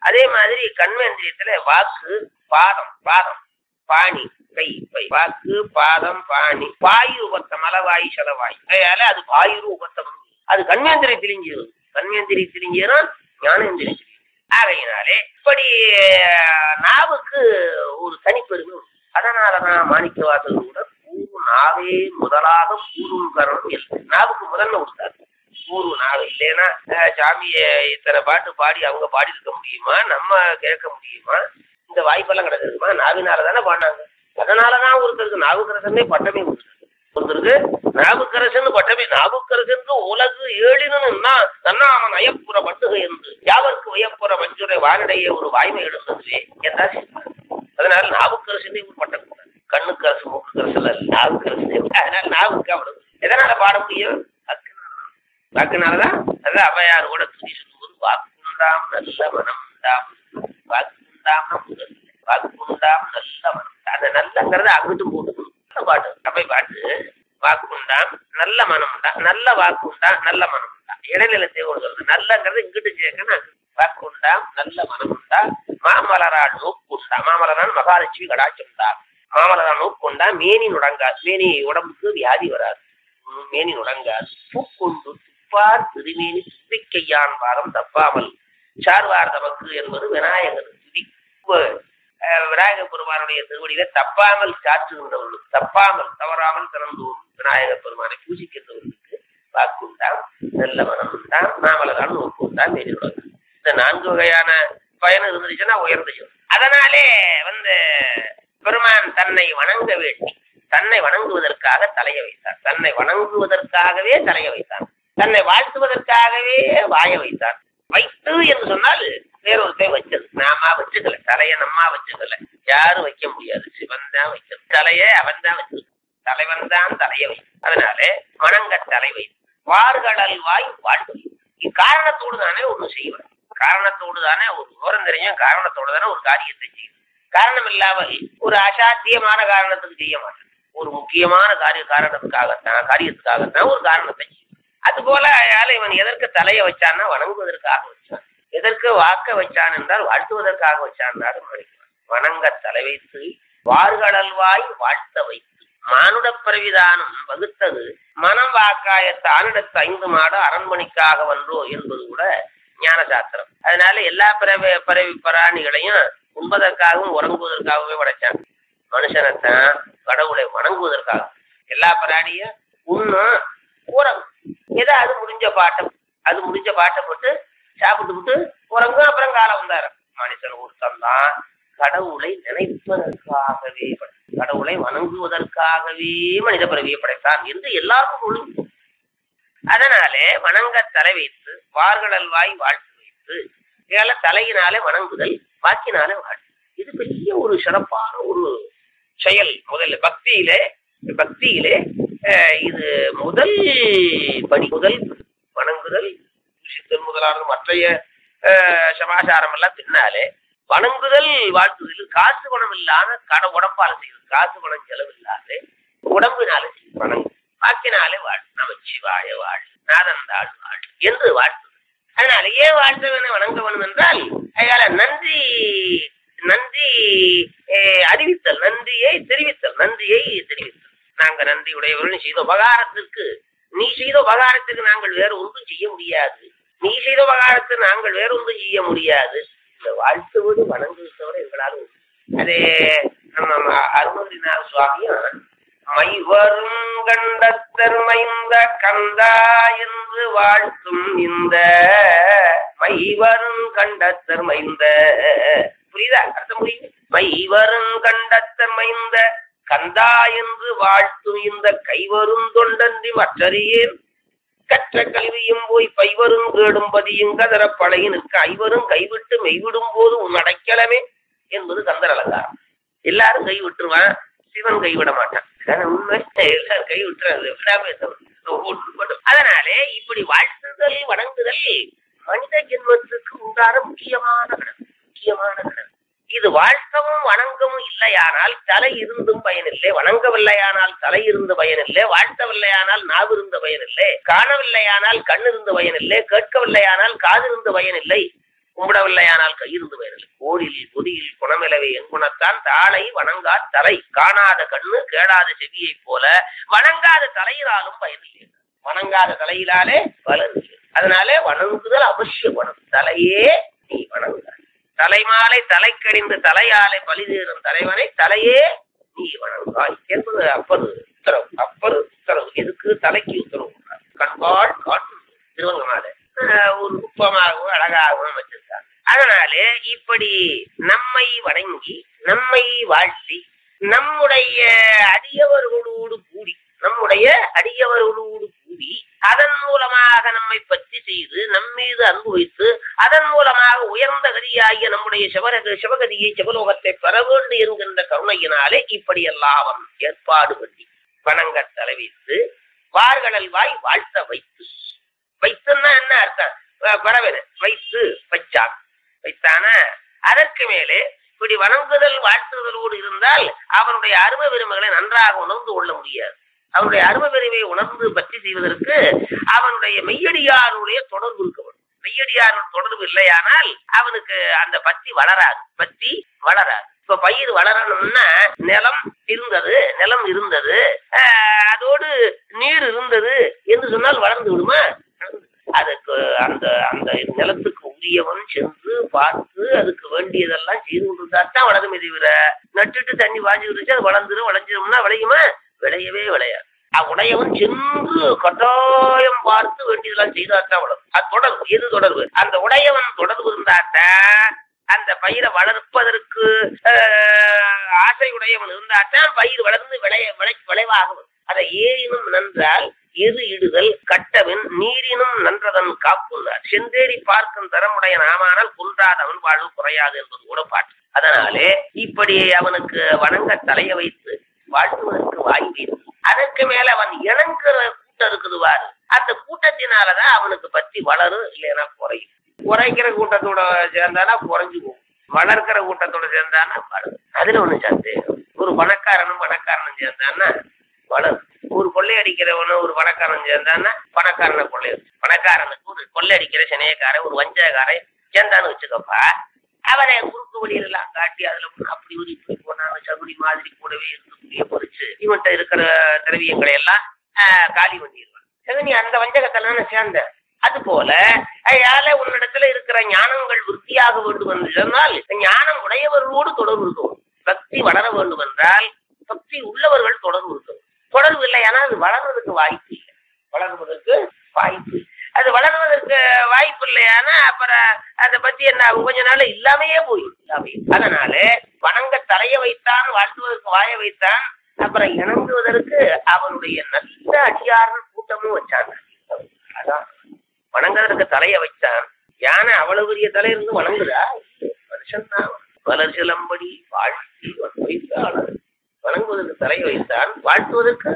அதே மாதிரி கண்மேந்திரியத்துல வாக்கு பாதம் பாதம் பாணி கை பை வாக்கு பாதம் பாணி பாயு உபத்த மலவாயு செலவாயு அதனால அது பாயுரு உபத்தம் அது கண்மேந்திரியத்திலையும் சேரும் கண்மேந்திரியத்திலையும் சேரும் ஞானேந்திரியத்திலையும் ஆகையினாலே இப்படி அஹ், நாவுக்கு ஒரு தனிப்பெருமை உண்டு. அதனாலதான் மாணிக்கவாசல் கூட கூறு நாவே முதலாக கூறும் கரணம் இல்லை நாவுக்கு முதல்ல கொடுத்தாரு கூறு நாவு இல்லைன்னா அஹ், சாமியை இத்தனை பாட்டு பாடி அவங்க பாடி இருக்க முடியுமா நம்ம கேட்க முடியுமா இந்த வாய்ப்பெல்லாம் கிடைக்குமா நாவினால தானே பாடினாங்க அதனாலதான் ஒருத்தருக்கு நாவுக்கரசனே பட்டமே கொடுத்தாரு ஒருத்தருக்கு நாவுக்கரசன் பட்டமே நாவுக்கரசனுக்கு உலகு ஏழினும் நன்னா அவன் அயப்புற பட்டுக என்று யாவருக்கு வயப்புற மஞ்சுரை வானிடையே ஒரு வாய்மை எழுந்தது என்றார் சித்தார். அதனால நாவுக்கரசனே ஒரு பட்டம் கொடுத்தாரு கண்ணுக்கரசு மூக்குக்கரசு அல்ல நாவுக்கரசனே அதனால நாவுக்கு அவ்வளவு எதனால பாட முடியும் வாக்குனாலதான். வாக்குனாலதான் அதான் அவையார் கூட துணி சொல்லும்போது வாக்குண்டாம் நல்ல மனம் உண்டாம் வாக்குண்டாம் முதல் வாக்குண்டாம் நல்ல மனம் அந்த நல்லங்கிறத அங்கிட்டும் போட்டுக்கணும் நல்ல பாட்டு அவை பாட்டு வாக்குண்டாம் நல்ல மனம் உண்டா நல்ல வாக்கு உண்டா நல்ல மனம் உண்டா இடைநிலை தேவை சொல்றது நல்லங்கிறது இங்கிட்டு சேர்க்கணும் வாக்குண்டாம் நல்ல மனம் உண்டா மாமலரால் நோக்குண்டா மாமலரான் மகாலட்சுமி கடாட்சம் உண்டா மாமலரால் நோக்குண்டா மேனி நுடங்காது மேனி உடம்புக்கு வியாதி வராது உம், மேனி நுடங்காது பூக்கொண்டு துப்பார் திருமேனி துப்பிக்கையான் பாரம் தப்பாமல் சார்வார் தமக்கு என்பது விநாயகர் துதி இப்ப, அஹ், விநாயக பெருமானுடைய திருவடியில தப்பாமல் சாற்றுகின்றவர்களுக்கு தப்பாமல் தவறாமல் திறந்தோம் விநாயக பெருமானை பூஜிக்கின்றவர்களுக்கு வாக்குண்டாம் நல்ல மனம் உண்டாம் மாமலரால் நோக்கு உண்டாம் மேனி நுடங்காது இந்த நான்கு வகையான பயன் இருந்துச்சுன்னா உயர்ந்து செல்லும். அதனாலே வந்து பெருமான் தன்னை வணங்க வேண்டி தன்னை வணங்குவதற்காக தலைய வைத்தார் தன்னை வணங்குவதற்காகவே தலைய வைத்தார் தன்னை வாழ்த்துவதற்காகவே வாய வைத்தார் வைத்து என்று சொன்னால் வேறொருத்தை வச்சது நாமா வச்சுக்கல தலைய நம்மா வச்சுக்கல யாரும் வைக்க முடியாது சிவன் தான் வைக்கணும் தலைய அவன் தான் வச்சு தலைவன் தான் தலைய வை அதனாலே வணங்க தலை வைத்து வார்கடல் வாய் வாழ்த்து இக்காரணத்தோடு தானே ஒண்ணு செய்வார் காரணத்தோடு தானே ஒரு விவரம் தெரியும் காரணத்தோடு தானே ஒரு காரியத்தை செய்யும் காரணம் இல்லாமல் ஒரு அசாத்தியமான காரணத்துக்கு செய்ய மாட்டான் ஒரு முக்கியமான காரிய காரணத்துக்காகத்தான் காரியத்துக்காகத்தான் ஒரு காரணத்தை செய்யும் அதுபோல அயால இவன் எதற்கு தலைய வச்சான்னா வணங்குவதற்காக வச்சான் எதற்கு வாக்க வச்சான் என்றால் வாழ்த்துவதற்காக வச்சான் வணங்க தலை வைத்து வார்கடல்வாய் வாழ்த்த வைத்து மானுட பிறவிதானம் வகுத்தது மனம் வாக்காய தானிடத்து ஐந்து மாடு அரண்மனைக்காக வன்றோ என்பது கூட ஞான சாஸ்திரம் அதனால எல்லா பிறவி பிறவி பிராணிகளையும் உண்பதற்காகவும் உறங்குவதற்காகவே படைச்சான் மனுஷனைத்தான் கடவுளை வணங்குவதற்காக எல்லா பிராணியும் உண்ணும் உறங்கும் ஏதோ அது முடிஞ்ச பாட்டம் அது முடிஞ்ச பாட்டை போட்டு சாப்பிட்டு விட்டு உறங்கும் அப்புறம் காலம் வந்தாரு மனுஷன் ஒருத்தன் தான் கடவுளை நினைப்பதற்காகவே படை- கடவுளை வணங்குவதற்காகவே மனித பிறவியை படைத்தான் என்று எல்லாருக்கும் ஒழுங்கு அதனாலே வணங்க தலை வைத்து வார்கடல் வாய் வாழ்த்து வைத்து இதனால தலையினாலே வணங்குதல் வாக்கினாலே வாழ்த்து இது பெரிய ஒரு சிறப்பான ஒரு செயல் முதல்ல பக்தியிலே பக்தியிலே அஹ், இது முதல் படி முதல் வணங்குதல் பூசித்தல் முதலான மற்றைய அஹ், சமாச்சாரம் எல்லாம் பின்னாலே வணங்குதல் வாழ்த்துதல் காசு பணம் இல்லாம கட உடம்பால செய்யுது காசு பணம் செலவு இல்லாத உடம்பினால செய்யுது வணங்கு வாக்கினாலே வாழ் நமச்சிவாய வாழ் நாதந்தாள் வாழ் என்று வாழ்த்து அதனால ஏன் வாழ்த்தவனை வணங்க வேணும் என்றால் அதனால நன்றி நன்றி அஹ், அறிவித்தல் நன்றியை தெரிவித்தல் நன்றியை தெரிவித்தல் நாங்க நன்றி உடையவர்கள் நீ செய்த உபகாரத்திற்கு நீ செய்த உபகாரத்துக்கு நாங்கள் வேற ஒன்றும் செய்ய முடியாது நீ செய்த உபகாரத்துக்கு நாங்கள் வேற ஒன்றும் செய்ய முடியாது இந்த வாழ்த்துவது வணங்குவது தவிர எங்களால் ஒண்ணும். அதே நம்ம அருணகிரிநாத சுவாமியும் மைவரும் கண்டத்தர் மைந்த கந்தா என்று வாழ்த்தும் இந்த மைவரும் கண்டத்தர் மைந்த புரியுதா அர்த்தம் புரியுது மைவரும் கண்டத்தர் மைந்த கந்தா என்று வாழ்த்தும் இந்த கைவரும் தொண்டன்றி மற்றறியேன் கற்ற கல்வியும் போய் பைவரும் கேடும் பதியும் கதற பழையனுக்கு ஐவரும் கைவிட்டு மெய்விடும் போது உன் அடைக்கலமே என்பது கந்தர் அலங்காரம் எல்லாரும் கை விட்டுருவான் சிவன் கைவிட மாட்டான் அதான உண்மை எல்லாரும் கை விட்டுறாரு விடாம இருக்கணும். ஒன்றுபடும். அதனாலே இப்படி வாழ்த்துதல் வணங்குதல் மனித ஜென்மத்துக்கு உண்டான முக்கியமான கடன் முக்கியமான கடன் இது வாழ்த்தவும் வணங்கவும் இல்லையானால் தலை இருந்தும் பயனில்லை வணங்கவில்லையானால் தலை இருந்து பயனில்லை வாழ்த்தவில்லையானால் நாவு இருந்த பயனில்லை காணவில்லையானால் கண் இருந்து பயனில்லை கேட்கவில்லையானால் காது இருந்த பயனில்லை கும்பிடவில்லையானால் கையிருந்து வயதில்லை கோடில் பொதியில் குணமிலவே எங்குணத்தான் தாளை வணங்கா தலை காணாத கண்ணு கேளாத செவியை போல வணங்காத தலையினாலும் பயனில்லை வணங்காத தலையினாலே பலன் இல்லை அதனாலே வணங்குதல் அவசியப்படும் தலையே நீ வணங்க தலைமாலை தலைக்கடிந்து தலையாலை பலிதேறும் தலைவனை தலையே நீ வணங்காய் என்பது அப்பர் உத்தரவு அப்பர் உத்தரவு எதுக்கு தலைக்கு உத்தரவு கொடுத்தார். கண்பால் காட்டு திருவங்கமால ஒரு நுட்பமாகவும் அழகாகவும் வச்சிருக்காங்க அதனாலே இப்படி நம்மை வணங்கி நம்மை வாழ்த்தி நம்முடைய அடியவர்களோடு கூடி நம்முடைய அடியவர்களோடு கூடி அதன் மூலமாக நம்மை பற்றி செய்து நம் மீது அன்பு வைத்து அதன் மூலமாக உயர்ந்த கதியாகிய நம்முடைய சிவரக சிவகதியை சிவலோகத்தை பெற வேண்டும் என்கின்ற கருணையினாலே இப்படியெல்லாம் அவன் ஏற்பாடு பண்ணி வணங்க தலைவித்து வார்கடல் வாய் வாழ்த்த வைத்து வைத்துன்னா என்ன அர்த்தம் அஹ் பறவைன வைத்து வச்சான் வைத்தான அதற்கு மேலே இப்படி வணங்குதல் வாழ்த்துதலோடு இருந்தால் அவனுடைய அரும பெருமைகளை நன்றாக உணர்ந்து கொள்ள முடியாது அவனுடைய அரும பெருமையை உணர்ந்து பற்றி செய்வதற்கு அவனுடைய மெய்யடியாருடைய தொடர்பு இருக்க வேண்டும் மெய்யடியாரோட தொடர்பு இல்லையானால் அவனுக்கு அந்த பத்தி வளராது பத்தி வளராது இப்ப பயிர் வளரணும்னா நிலம் இருந்தது நிலம் இருந்தது ஆஹ் அதோடு நீர் இருந்தது என்று சொன்னால் வளர்ந்து விடுமா அதுக்கு அந்த அந்த நிலத்துக்கு உரியவன் சென்று பார்த்து அதுக்கு வேண்டியதெல்லாம் செய்து கொண்டிருந்தா தான் வளருமே தவிர நட்டுட்டு தண்ணி வாங்கி விட்டுச்சு அது வளர்ந்துரும் விளைஞ்சிரும்னா விளையுமா விளையவே விளையாது உடையவன் சென்று கட்டாயம் பார்த்து வேண்டியதெல்லாம் செய்தாத்தான் வளரும் அது தொடர்பு எது தொடர்பு அந்த உடையவன் தொடர்பு இருந்தாத்தான் அந்த பயிரை வளர்ப்பதற்கு ஆஹ், ஆசை உடையவன் இருந்தாத்தான் பயிர் வளர்ந்து விளைய விளை விளைவாக வரும் அதை ஏறினும் நன்றால் எது இடுதல் கட்டவன் நீரினும் நன்றதன் காப்புள்ளார் செந்தேரி பார்க்கும் தரமுடைய நாமானால் குன்றாதவன் வாழ்வு குறையாது என்பது கூட பாட்டு அதனாலே இப்படி அவனுக்கு வணங்க தலைய வைத்து வாழ்த்துவதற்கு வாய் வைத்து அதற்கு மேல அவன் இணங்குற கூட்டம் இருக்குது பாரு அந்த கூட்டத்தினாலதான் அவனுக்கு பத்தி வளரும் இல்லைன்னா குறையும் குறைக்கிற கூட்டத்தோட சேர்ந்தானா குறைஞ்சு போகும் வளர்க்கிற கூட்டத்தோட சேர்ந்தானா வளரும் அதுல ஒண்ணு சந்தேகம் ஒரு பணக்காரனும் பணக்காரனும் சேர்ந்தான்னா வளரும் ஒரு கொள்ளையடிக்கிறவனும் ஒரு பணக்காரன் சேர்ந்தான்னா பணக்காரனை கொள்ளை பணக்காரனுக்கு ஒரு கொள்ளையடிக்கிற சினையக்காரன் ஒரு வஞ்சகாரன் சேர்ந்தான்னு வச்சுக்கப்பா அவரை குறுக்கு வழியிலெல்லாம் காட்டி அதுல ஒரு அப்படி ஒரு இப்படி போனாங்க சகுடி மாதிரி கூடவே இருந்து புளிய பொறிச்சு இவன்கிட்ட இருக்கிற திரவியங்களை எல்லாம் ஆஹ், காலி பண்ணிடுவான் சரி நீ அந்த வஞ்சகத்தெல்லாம் சேர்ந்த அது போல அயால உன்னிடத்துல இருக்கிற ஞானங்கள் விருத்தியாக வேண்டும் என்று சொன்னால் ஞானம் உடையவர்களோடு தொடர்பு இருக்கும் பக்தி வளர வேண்டும் என்றால் பக்தி உள்ளவர்கள் தொடர்பு இருக்கும் தொடர்பு இல்லை ஆனால் அது வளர்வதற்கு வாய்ப்பு இல்லை வளர்வதற்கு வாய்ப்பு இல்லை. அது வளர்வதற்கு வாய்ப்பு இல்லையானா அப்புறம் அதை பத்தி என்ன ஆகும்? கொஞ்ச நாள் இல்லாமையே போயிடும் இல்லாமையே. அதனால வணங்க தலைய வைத்தான் வாழ்த்துவதற்கு வாய வைத்தான் அப்புறம் இணங்குவதற்கு அவனுடைய நல்ல அடியார்கள் கூட்டமும் வச்சாங்க அதான் வணங்குறதுக்கு தலைய வைத்தான் யானை அவ்வளவு பெரிய தலை இருந்து வணங்குதா மனுஷன் தான் வளர் சிலம்படி வாழ்த்தி வைத்தாளர் வணங்குவதற்கு தலைய வைத்தான் வாழ்த்துவதற்கு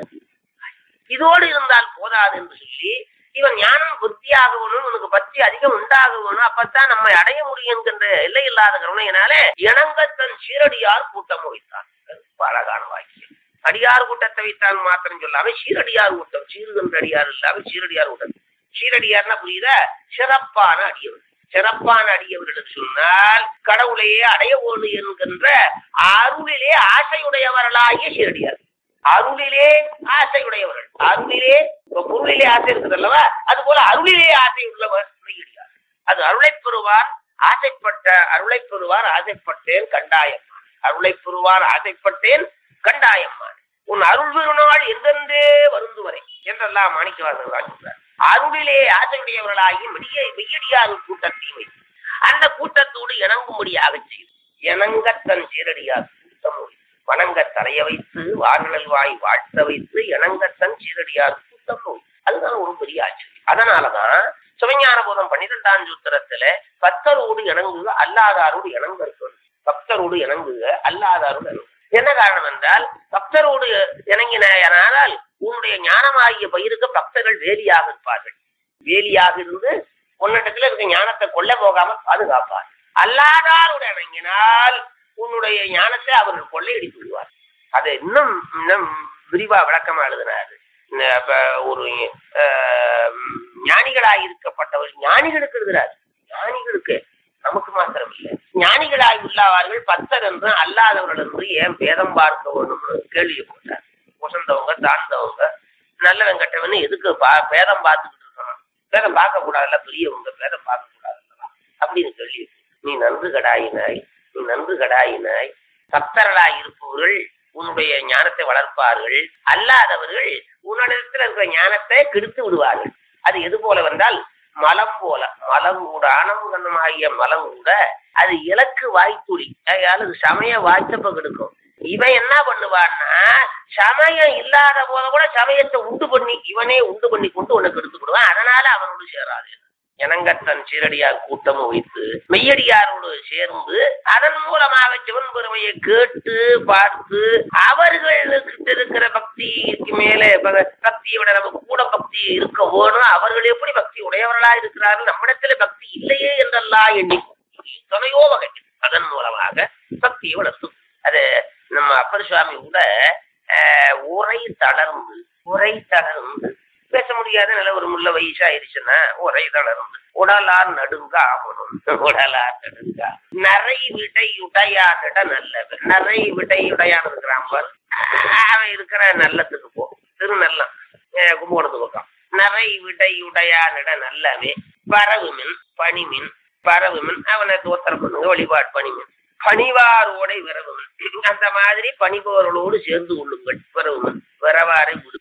இதோடு இருந்தால் போதாது என்று சொல்லி இவன் ஞானம் புத்தியாகவனும் உனக்கு பற்றி அதிகம் உண்டாகவனும் அப்பத்தான் நம்மை அடைய முடியும் என்கின்ற எல்லை இல்லாத கருணையினாலே இணங்கத்தன் சீரடியார் கூட்டம் வைத்தான் ரொம்ப அழகான வாக்கியம் அடியார் கூட்டத்தை வைத்தான் மாத்திரம் சொல்லாம சீரடியார் கூட்டம் சீருகின்ற அடியார் இல்லாம சீரடியார் கூட்டம் சீரடியார்னா புரியுதா சிறப்பான அடியவர் சிறப்பான அடியவர்கள் என்று சொன்னால் கடவுளையே அடைய வேணும் என்கின்ற அருளிலே ஆசையுடையவர்களாகிய சீரடியார் அருளிலே ஆசையுடையவர்கள் அருளிலே இப்ப பொருளிலே ஆசை இருக்குது அல்லவா அது போல அருளிலே ஆசை உள்ளவர் மெய்யடியார் அது அருளை பெறுவார் ஆசைப்பட்ட அருளை பெறுவார் ஆசைப்பட்டேன் கண்டாயம்மான் அருளை பெறுவார் ஆசைப்பட்டேன் கண்டாயம்மான் உன் அருள் பெருநாள் எந்தெந்தே வருந்துவரை என்றெல்லாம் மாணிக்கவாசன் சொல்றார் அருளிலே ஆசையுடையவர்களாகி மெடிய மெய்யடியார் கூட்டத்தை வைத்து அந்த கூட்டத்தோடு இணங்கும்படியாக செய்து இணங்கத்தன் சீரடியார் கூட்டம் வைத்து வணங்க தலைய வைத்து வானல் வாய் வாழ்த்த வைத்து இணங்கத்தன் சீரடியார் கூட்டம் வைத்து அதுதான் ஒரு பெரிய ஆச்சரியம் அதனாலதான் சிவஞான போதம் பன்னிரெண்டாம் சூத்திரத்துல பக்தரோடு இணங்குக அல்லாதாரோடு இணங்க இருக்கணும் பக்தரோடு இணங்குக அல்லாதாரோடு இணங்கு என்ன காரணம் என்றால் பக்தரோடு இணங்கினால் உன்னுடைய ஞானமாகிய பயிருக்கு பக்தர்கள் வேலியாக இருப்பார்கள் வேலியாக இருந்து உன்னிடத்துல இருக்க ஞானத்தை கொல்ல போகாமல் பாதுகாப்பார் அல்லாதாரோடு இணங்கினால் உன்னுடைய ஞானத்தை அவர்கள் கொள்ளையடித்து விடுவார் அதை இன்னும் இன்னும் விரிவா விளக்கமா எழுதினாரு இந்த இப்ப ஒரு ஆஹ், ஞானிகளாய் இருக்கப்பட்டவர் ஞானிகளுக்கு எழுதுறாரு ஞானிகளுக்கு நமக்கு மாத்திரம் இல்லை ஞானிகளாய் உள்ளாவார்கள் பத்தர் என்று அல்லாதவர்கள் என்று ஏன் பேதம் பார்க்க வேணும்னு கேள்வி போட்டார் உசந்தவங்க தாழ்ந்தவங்க நல்லவன் கெட்டவன் எதுக்கு பா பேதம் பார்த்துக்கிட்டு இருக்கணும் பேதம் பார்க்க கூடாதுல்ல பெரியவங்க பேதம் பார்க்க கூடாதுல்ல அப்படின்னு கேள்வி நீ நன்று கடாயினாய் நீ நன்று கடாயினாய் பக்தர்களாய் இருப்பவர்கள் உன்னுடைய ஞானத்தை வளர்ப்பார்கள் அல்லாதவர்கள் உன்னிடத்தில் இருக்கிற ஞானத்தை கெடுத்து விடுவார்கள் அது எது போல வந்தால் மலம் போல மலம் கூட ஆனந்தமாகிய மலம் கூட அது இலக்கு வாய்த்துளி அதாவது அது சமய வாய்த்தப்ப கெடுக்கும் இவன் என்ன பண்ணுவான்னா சமயம் இல்லாத போத கூட சமயத்தை உண்டு பண்ணி இவனே உண்டு பண்ணி கொண்டு உனக்கு எடுத்துக்கிடுவான் அதனால அவனோடு சேராது இனங்கத்தன் சீரடியார் கூட்டமும் வைத்து மெய்யடியாரோடு சேர்ந்து அதன் மூலமாக சிவன் பெருமையை கேட்டு பார்த்து அவர்களுக்கு இருக்கிற பக்திக்கு மேலே பக- பக்தியை விட நமக்கு கூட பக்தி இருக்க வேணும் அவர்கள் எப்படி பக்தி உடையவர்களா இருக்கிறார்கள் நம்மிடத்துல பக்தி இல்லையே என்றெல்லாம் எண்ணி துணையோ வகை அதன் மூலமாக பக்தியை வளர்த்து அது நம்ம அப்பர் சுவாமி கூட ஆஹ், உரை தளர்ந்து உரை தளர்ந்து பேச முடியாத நில ஒரு முள்ள வயசாயிருச்சுன்னா உரை தளர்ந்து உடலார் நடுங்க ஆமணும் உடலார் நடுங்க நரை விடை உடையானிட நல்லவன் நரை விடை உடையான் இருக்கிறான் பாரு அவன் இருக்கிற நல்லத்துக்கு போ திருநல்லம் அஹ் கும்பகோணத்து பக்கம் நரை விடை உடையானிட நல்லவே பரவுமின் பணிமின் பரவுமின் அவனை தோத்திரம் பண்ணுங்க வழிபாடு பணிமின் பணிவாரோடை விரவுமின் அந்த மாதிரி பணிபவர்களோடு சேர்ந்து கொள்ளுங்கள் விரவுமின் விரவாரை விடு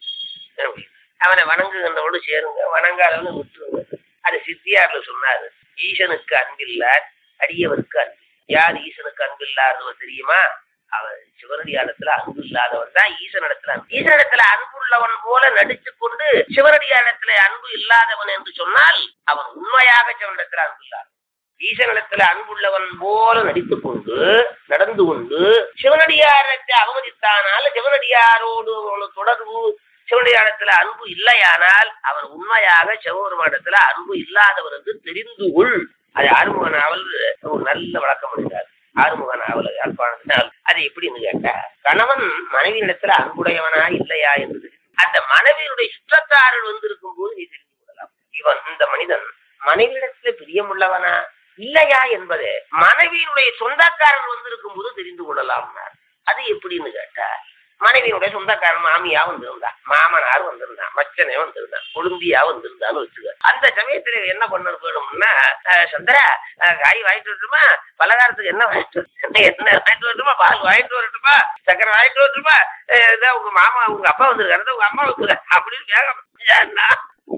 அவனை வணங்குகின்றவோடு சேருங்க வணங்காதவனை விட்டுருங்க அது சித்தியார்ல சொன்னாரு ஈசனுக்கு அன்பில்லார் அடியவருக்கு அன்பு யார் ஈசனுக்கு அன்பில்லாதவர் தெரியுமா அவன் சிவனடியானத்துல அன்பு இல்லாதவன் தான் ஈசனிடத்துல அன்பு ஈசனிடத்துல அன்புள்ளவன் போல நடித்து கொண்டு சிவனடியானத்துல அன்பு இல்லாதவன் என்று சொன்னால் அவன் உண்மையாக சிவனிடத்துல அன்பு இல்லாதவன் ஈசனிடத்துல அன்புள்ளவன் போல நடித்துக் கொண்டு நடந்து கொண்டு சிவனடியாரத்தை அவமதித்தானால் சிவனடியாரோடு ஒரு தொடர்பு சிவனடியாரத்துல அன்பு இல்லையானால் அவன் உண்மையாக சிவபெருமானத்துல அன்பு இல்லாதவர் என்று தெரிந்து கொள் அது ஆறுமுக நாவல் ஒரு நல்ல வழக்கம் பண்ணிட்டார் ஆறுமுக நாவல் யாழ்ப்பாணத்தினால் அது எப்படின்னு கேட்டா கணவன் மனைவியிடத்துல அன்புடையவனா இல்லையா என்று தெரிந்து அந்த மனைவியினுடைய சுற்றத்தார்கள் வந்திருக்கும் போது நீ தெரிந்து கொள்ளலாம் இவன் இந்த மனிதன் மனைவியிடத்துல பிரியமுள்ளவனா இல்லையா என்பதை மனைவியினுடைய சொந்தக்காரர் வந்திருக்கும் போது தெரிந்து கொள்ளலாம் அது எப்படின்னு கேட்டா மனைவியினுடைய சொந்தக்காரன் மாமியா வந்திருந்தா மாமனார் வந்திருந்தான் மச்சனே வந்திருந்தான் கொழுந்தியா வந்திருந்தான்னு வச்சுக்க அந்த சமயத்துல என்ன பண்ண வேணும்னா அஹ், சந்திரா அஹ், காய் வாங்கிட்டு வரட்டுமா பலகாரத்துக்கு என்ன வாங்கிட்டு வரட்டுமா என்ன வாங்கிட்டு வரட்டுமா பால் வாங்கிட்டு வரட்டுமா சக்கரை வாங்கிட்டு வரட்டுமா அஹ், இதான் உங்க மாமா உங்க அப்பா வந்திருக்காரு உங்க அம்மா வந்திருக்காரு அப்படின்னு வேகம்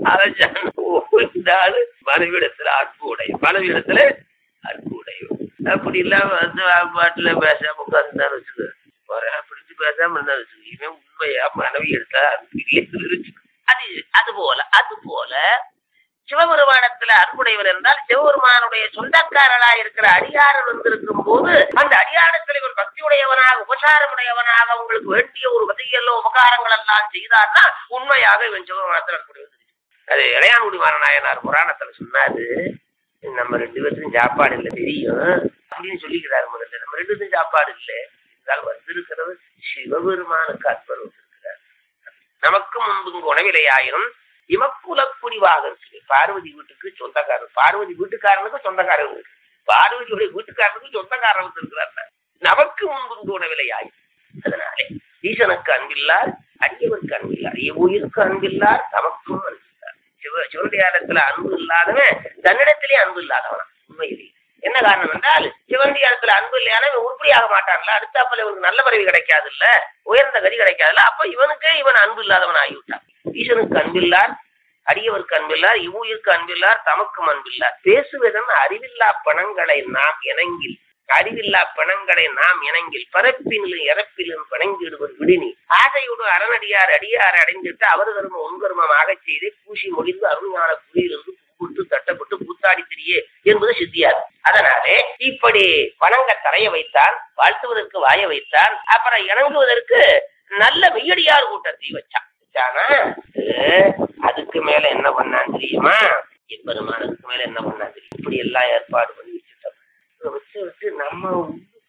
ஆளு மனைவிடத்துல அன்பு உடையும் மனைவிடத்துல அன்பு உடையும் அப்படி இல்லாம வந்து பாட்டுல பேசாம உட்கார்ந்து வச்சுக்க வரேன் அப்படின்னு பேசாம இருந்தா வச்சுக்க இவன் உண்மையா மனைவி எடுத்தா அன்பு இல்லைன்னு வச்சுக்க. அது அது போல அது போல சிவபெருமானத்துல அன்புடையவர் என்றால் சிவபெருமானுடைய சொந்தக்காரரா இருக்கிற அடியாரர் வந்திருக்கும் போது அந்த அடியாரத்தில் இவர் பக்தியுடையவனாக உபசாரமுடையவனாக உங்களுக்கு வேண்டிய ஒரு வகையெல்லோ உபகாரங்கள் எல்லாம் செய்தார்னா உண்மையாக இவன் சிவபெருமானத்தில் அன்புடையவர் அது இளையான்குடி மாறநாயனார் புராணத்துல சொன்னாரு நம்ம ரெண்டு பேருக்கும் சாப்பாடு இல்லை தெரியும் அப்படின்னு சொல்லிக்கிறாரு முதல்ல நம்ம ரெண்டு பேரும் சாப்பாடு இல்லை இருந்தாலும் வந்திருக்கிறது சிவபெருமானுக்கு அன்பர் வந்திருக்கிறார் நமக்கு முன்பு உணவிலையாயிரும் இமக்குலக்குடிவாக இருக்கு பார்வதி வீட்டுக்கு சொந்தக்காரர் பார்வதி வீட்டுக்காரனுக்கு சொந்தக்காரர் இருக்கு பார்வதியுடைய வீட்டுக்காரனுக்கு சொந்தக்காரர் வந்திருக்கிறார் நமக்கு முன்பு உணவிலையாயிரும் அதனாலே ஈசனுக்கு அன்பில்லார் அடியவருக்கு அன்பில்லார் உயிருக்கு அன்பில்லார் தமக்கும் அன்பில்லார் சிவ சிவனுடையாரத்துல அன்பு இல்லாதவன் தன்னிடத்திலே அன்பு இல்லாதவனா உண்மையிலேயே என்ன காரணம் என்றால் சிவனுடையாரத்துல அன்பு இல்லையான இவன் உருப்படியாக மாட்டான்ல அடுத்தாப்புல இவனுக்கு நல்ல பதவி கிடைக்காது இல்ல உயர்ந்த கதி கிடைக்காதுல்ல அப்ப இவனுக்கே இவன் அன்பு இல்லாதவன் ஆகிவிட்டான் ஈசனுக்கு அன்பில்லார் அடியவருக்கு அன்பில்லார் இவ்வுயிருக்கு அன்பில்லார் தமக்கும் அன்பில்லார் பேசுவதன் அறிவில்லா பணங்களை நாம் இணங்கில் அறிவில்லா பணங்களை நாம் இணங்கில் பரப்பினிலும் இறப்பிலும் பணங்கிடுவர் விடினி ஆசையோடு அரணடியார் அடியார் அடைந்திட்டு அவர் கரும உன்கருமமாக செய்து பூசி மொழிந்து அருஞான புலியிலிருந்து புட்டு தட்டப்பட்டு கூத்தாடி திரியே என்பது சித்தியார் அதனாலே இப்படி வணங்க தரைய வைத்தான் வாழ்த்துவதற்கு வாய வைத்தான் அப்புறம் இணங்குவதற்கு நல்ல மெய்யடியார் கூட்டத்தை வச்சான் வச்சானா அஹ், அதுக்கு மேல என்ன பண்ணான் தெரியுமா எம்பெருமான் அதுக்கு மேல என்ன பண்ணான் தெரியும் இப்படி எல்லாம் ஏற்பாடு பண்ணி வச்சுட்டோம் இதை வச்சு விட்டு நம்ம உள்ளுக்கு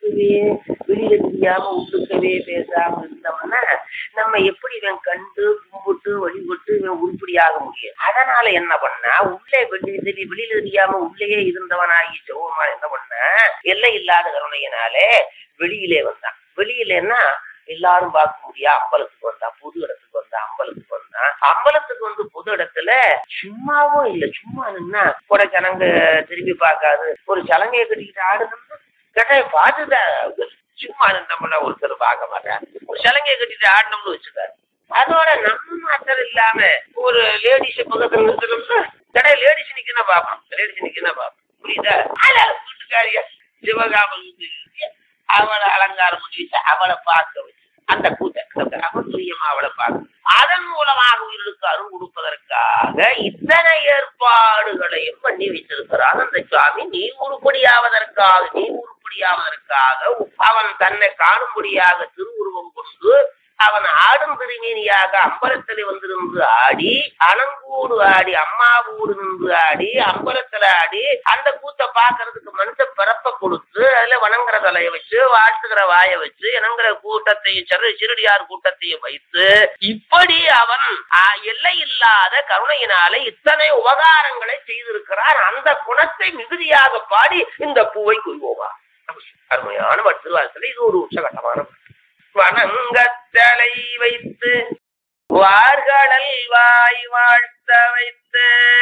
உள்ளுக்கவே வெளியில தெரியாம உள்ளுக்கவே பேசாம இருந்தோம்னா நம்ம எப்படி இவன் கண்டு கும்பிட்டு வழிபட்டு இவன் உருப்படியாக முடியும் அதனால என்ன பண்ணா உள்ளே வெளியே தெரிய வெளியில தெரியாம உள்ளேயே இருந்தவனாகி சிவமா என்ன பண்ண எல்லை இல்லாத கருணையினாலே வெளியிலே வந்தான் வெளியிலன்னா எல்லாரும் பார்க்க முடியா அம்பலத்துக்கு வந்தா புது இடத்துக்கு வந்தா அம்பலத்துக்கு வந்தா அம்பலத்துக்கு வந்து புது இடத்துல சும்மாவும் இல்ல சும்மா நின்னா கூட ஜனங்க திரும்பி பார்க்காது ஒரு சலங்கையை கட்டிக்கிட்டு ஆடுனோம்னா கேட்டா பார்த்துதான் சும்மா நின்றோம்னா ஒருத்தர் பார்க்க மாட்டேன் ஒரு சலங்கையை கட்டிட்டு ஆடணும்னு வச்சுக்காரு அதோட நம்ம மாத்திரம் இல்லாம ஒரு லேடிஸ் பக்கத்துல நிறுத்தணும்னா கடை லேடிஸ் நிக்கணும் பாப்போம் லேடிஸ் நிக்கணும் பாப்போம் புரியுதா அழகு வீட்டுக்காரியா சிவகாம அவளை அலங்காரம் பண்ணி வச்சு அவளை பார்க்க வச்சு அந்த கூட்ட அவன் துரியமா அவளை பார்க்க அதன் மூலமாக உயிருக்கு அருள் கொடுப்பதற்காக இத்தனை ஏற்பாடுகளையும் பண்ணி வைத்திருக்கிறான் அந்த சுவாமி நீ உருப்படியாவதற்காக நீ உருப்படியாவதற்காக அவன் தன்னை காணும்படியாக திருவுருவம் கொண்டு அவன் ஆடும் திருமேனியாக அம்பலத்தில் வந்து நின்று ஆடி அணங்கூடு ஆடி அம்மாவூடு நின்று ஆடி அம்பலத்துல ஆடி அந்த கூத்தை பாக்குறதுக்கு மனுஷ பிறப்ப கொடுத்து அதுல வணங்குற தலையை வச்சு வாழ்த்துக்கிற வாயை வச்சு இணங்குற கூட்டத்தையும் சிறு சிறுடியார் கூட்டத்தையும் வைத்து இப்படி அவன் ஆ, எல்லை இல்லாத கருணையினாலே இத்தனை உபகாரங்களை செய்திருக்கிறான் அந்த குணத்தை மிகுதியாக பாடி இந்த பூவை கொள்வோமா அருமையான திருவாசல இது ஒரு உச்சகட்டமான பாட்டு. வணங்கத்தலை வைத்து வார்கடல் வாய் வாழ்த்த வைத்து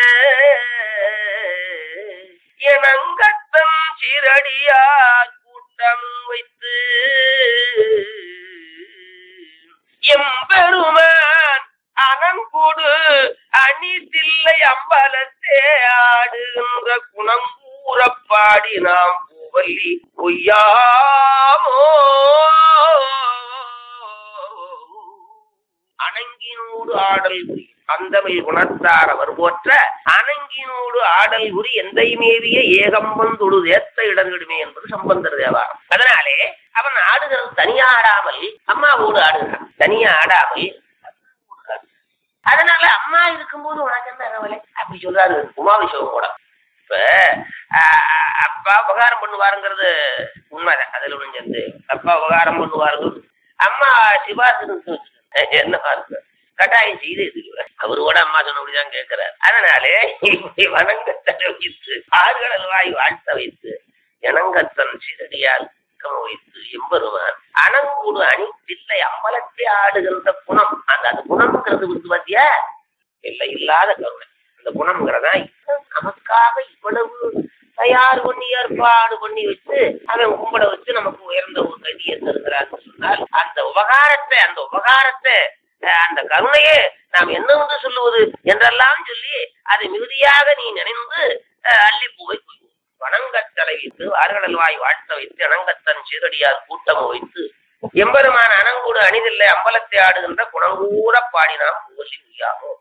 இணங்கத்தன் சிறடியார் கூட்டம் வைத்து எம்பெருமான் அனங்கொடு அணிதில்லை அம்பலத்தே ஆடுகின்ற குணம் கூறப்பாடி நாம் புவல்லி பொய்யாமோ அணங்கினோடு ஆடல் புரி அந்தமிழ் குணத்தார் அவர் போற்ற அணங்கினோடு ஆடல் புரி எந்தை மேவிய ஏகம்பந்தொடு ஏத்த இடங்கிடுமே என்பது சம்பந்தர் தேவாரம் அதனாலே அவன் ஆடுகிறது தனியா ஆடாமல் அம்மாவோடு ஆடுகிறான் தனியா ஆடாமல் அதனால அம்மா இருக்கும்போது உனக்கு என்ன கவலை அப்படி சொல்றாரு உமாவிஷவம் கூட இப்ப ஆஹ், அப்பா உபகாரம் பண்ணுவாருங்கிறது உண்மைதான் அதுல ஒண்ணு சேர்ந்து அப்பா உபகாரம் பண்ணுவாருங்க அம்மா சிவாசனத்து என்ன இருக்கு கட்டாயம் செய்து இருக்கிறார் அவரு கூட அம்மா சொன்னபடிதான் கேட்கிறார் அதனாலே இப்படி வணங்க வைத்து ஆறுகடல் வாய் வாழ்த்த வைத்து இணங்கத்தன் சீரடியார் கம வைத்து எம்பெருமான் அணங்கூடு அணி தில்லை அம்பலத்தை ஆடுகின்ற குணம் அந்த அந்த குணம்ங்கிறது வந்து பாத்தியா இல்லை இல்லாத கருணை அந்த குணம்ங்கிறதா நமக்காக இவ்வளவு தயார் பண்ணி ஏற்பாடு பண்ணி வச்சு அவன் கும்பிட வச்சு நமக்கு உயர்ந்த ஒரு கதியை தருகிறான்னு சொன்னால் அந்த உபகாரத்தை அந்த உபகாரத்தை அஹ், அந்த கருணையே நாம் என்ன வந்து சொல்லுவது என்றெல்லாம் சொல்லி அதை மிகுதியாக நீ நினைந்து அஹ், அள்ளிப்பூவை கொள்வோம் வணங்கத்தலை வைத்து ஆறுகடல் வாய் வாழ்த்த வைத்து அணங்கத்தன் சீரடியார் கூட்டம் வைத்து எம்பெருமான அணங்கூடு அணிதில்லை அம்பலத்தை ஆடுகின்ற குணங்கூட பாடினாம் புகழி உய்யாமோ